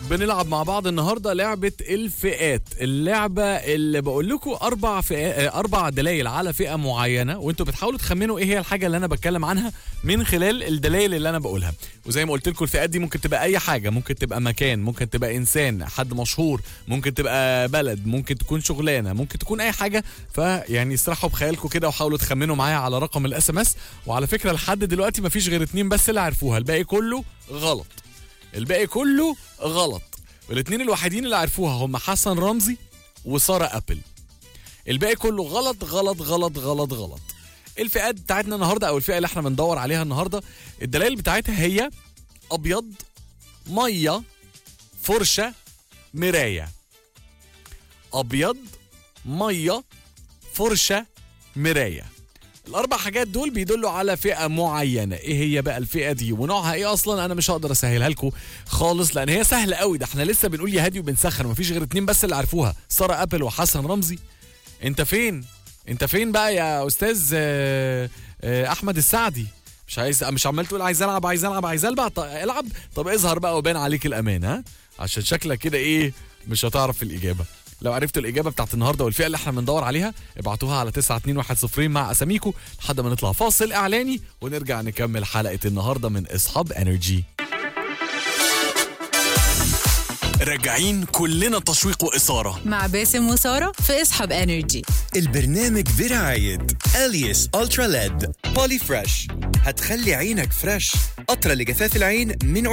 بنلعب مع بعض النهارده لعبه الفئات اللعبه اللي بقول لكم اربع فئات اربع دلائل على فئه معينه وانتوا بتحاولوا تخمنوا ايه هي الحاجه اللي انا بتكلم عنها من خلال الدلائل اللي انا بقولها وزي ما قلت لكم الفئات دي ممكن تبقى اي حاجه ممكن تبقى مكان ممكن تبقى انسان حد مشهور ممكن تبقى بلد ممكن تكون شغلانه ممكن تكون اي حاجه فيعني اسرحوا بخيالكم كده وحاولوا تخمنوا معايا على رقم الاس ام اس وعلى فكره لحد دلوقتي مفيش غير اتنين بس اللي عرفوها الباقي كله غلط الباقي كله غلط والاثنين الوحيدين اللي عرفوها هم حسن رمزي وساره ابل الباقي كله غلط غلط غلط غلط غلط الفئات بتاعتنا النهارده او الفئه اللي احنا بندور عليها النهارده الدلائل بتاعتها هي ابيض ميه فرشه مرايه ابيض ميه فرشه مرايه الاربع حاجات دول بيدلوا على فئه معينه ايه هي بقى الفئه دي ونوعها ايه اصلا انا مش هقدر اسهلها لكم خالص لان هي سهله قوي ده احنا لسه بنقول يا هادي وبنسخن مفيش غير اتنين بس اللي عرفوها ساره ابل وحسن رمزي انت فين انت فين بقى يا استاذ آه، آه، احمد السعدي مش عايز مش عمال تقول عايز العب عايز العب عايز العب طب العب طب اظهر بقى وبان عليك الامان ها عشان شكلك كده ايه مش هتعرف الاجابه لو عرفتوا الاجابه بتاعت النهارده والفئه اللي احنا بندور عليها ابعتوها على 92110 مع اساميكو لحد ما نطلع فاصل اعلاني ونرجع نكمل حلقه النهارده من اصحاب انرجي راجعين كلنا تشويق واثاره مع باسم وسارة في اصحاب انرجي البرنامج برعاية أليس ألترا ليد بولي فريش هتخلي عينك فريش قطرة لجفاف العين من